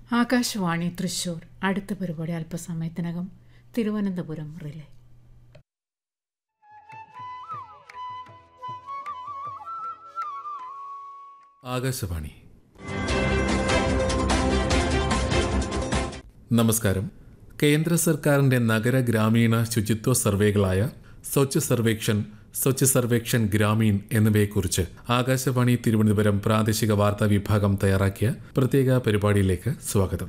ആകാശവാണി തൃശൂർ അടുത്ത പരിപാടി അല്പസമയത്തിനകം തിരുവനന്തപുരം റിലേ ആകാശവാണി നമസ്കാരം കേന്ദ്ര സർക്കാരിന്റെ നഗര ഗ്രാമീണ ശുചിത്വ സർവേകളായ സ്വച്ഛ് സർവേക്ഷൻ സ്വച്ഛ് സർവേക്ഷൻ ഗ്രാമീൺ എന്നിവയെക്കുറിച്ച് ആകാശവാണി തിരുവനന്തപുരം പ്രാദേശിക വാർത്താ വിഭാഗം തയ്യാറാക്കിയ പ്രത്യേക പരിപാടിയിലേക്ക് സ്വാഗതം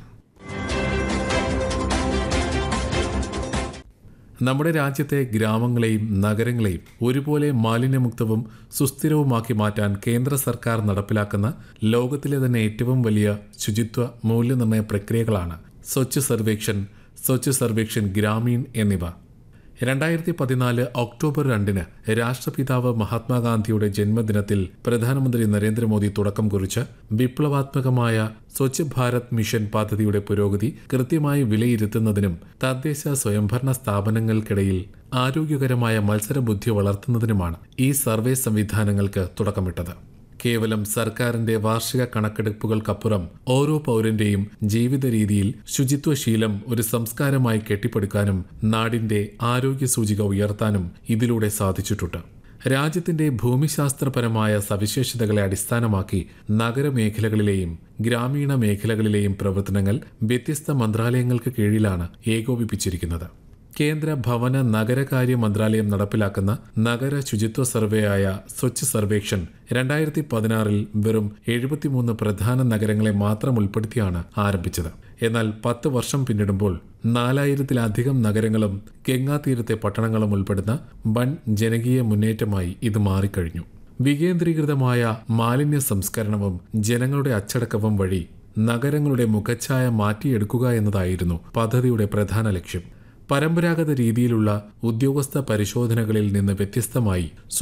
നമ്മുടെ രാജ്യത്തെ ഗ്രാമങ്ങളെയും നഗരങ്ങളെയും ഒരുപോലെ മാലിന്യമുക്തവും സുസ്ഥിരവുമാക്കി മാറ്റാൻ കേന്ദ്ര സർക്കാർ നടപ്പിലാക്കുന്ന ലോകത്തിലെ തന്നെ ഏറ്റവും വലിയ ശുചിത്വ മൂല്യനിർണ്ണയ പ്രക്രിയകളാണ് സ്വച്ഛ് സർവേക്ഷൻ സ്വച്ഛ് സർവേക്ഷൻ ഗ്രാമീൺ എന്നിവ രണ്ടായിരത്തി പതിനാല് ഒക്ടോബർ രണ്ടിന് രാഷ്ട്രപിതാവ് മഹാത്മാഗാന്ധിയുടെ ജന്മദിനത്തിൽ പ്രധാനമന്ത്രി നരേന്ദ്രമോദി തുടക്കം കുറിച്ച വിപ്ലവാത്മകമായ സ്വച്ഛ് ഭാരത് മിഷൻ പദ്ധതിയുടെ പുരോഗതി കൃത്യമായി വിലയിരുത്തുന്നതിനും തദ്ദേശ സ്വയംഭരണ സ്ഥാപനങ്ങൾക്കിടയിൽ ആരോഗ്യകരമായ മത്സരബുദ്ധി വളർത്തുന്നതിനുമാണ് ഈ സർവേ സംവിധാനങ്ങൾക്ക് തുടക്കമിട്ടത് കേവലം സർക്കാരിന്റെ വാർഷിക കണക്കെടുപ്പുകൾക്കപ്പുറം ഓരോ പൗരന്റെയും ജീവിത രീതിയിൽ ശുചിത്വശീലം ഒരു സംസ്കാരമായി കെട്ടിപ്പടുക്കാനും നാടിന്റെ ആരോഗ്യ സൂചിക ഉയർത്താനും ഇതിലൂടെ സാധിച്ചിട്ടുണ്ട് രാജ്യത്തിന്റെ ഭൂമിശാസ്ത്രപരമായ സവിശേഷതകളെ അടിസ്ഥാനമാക്കി നഗരമേഖലകളിലെയും ഗ്രാമീണ മേഖലകളിലെയും പ്രവർത്തനങ്ങൾ വ്യത്യസ്ത മന്ത്രാലയങ്ങൾക്ക് കീഴിലാണ് ഏകോപിപ്പിച്ചിരിക്കുന്നത് കേന്ദ്ര ഭവന നഗരകാര്യ മന്ത്രാലയം നടപ്പിലാക്കുന്ന നഗര ശുചിത്വ സർവേയായ സ്വച്ഛ് സർവേക്ഷൻ രണ്ടായിരത്തി പതിനാറിൽ വെറും എഴുപത്തിമൂന്ന് പ്രധാന നഗരങ്ങളെ മാത്രം ഉൾപ്പെടുത്തിയാണ് ആരംഭിച്ചത് എന്നാൽ പത്ത് വർഷം പിന്നിടുമ്പോൾ നാലായിരത്തിലധികം നഗരങ്ങളും ഗംഗാതീരത്തെ പട്ടണങ്ങളും ഉൾപ്പെടുന്ന വൻ ജനകീയ മുന്നേറ്റമായി ഇത് മാറിക്കഴിഞ്ഞു വികേന്ദ്രീകൃതമായ മാലിന്യ സംസ്കരണവും ജനങ്ങളുടെ അച്ചടക്കവും വഴി നഗരങ്ങളുടെ മുഖച്ഛായ മാറ്റിയെടുക്കുക എന്നതായിരുന്നു പദ്ധതിയുടെ പ്രധാന ലക്ഷ്യം പരമ്പരാഗത രീതിയിലുള്ള ഉദ്യോഗസ്ഥ പരിശോധനകളിൽ നിന്ന് വ്യത്യസ്തമായി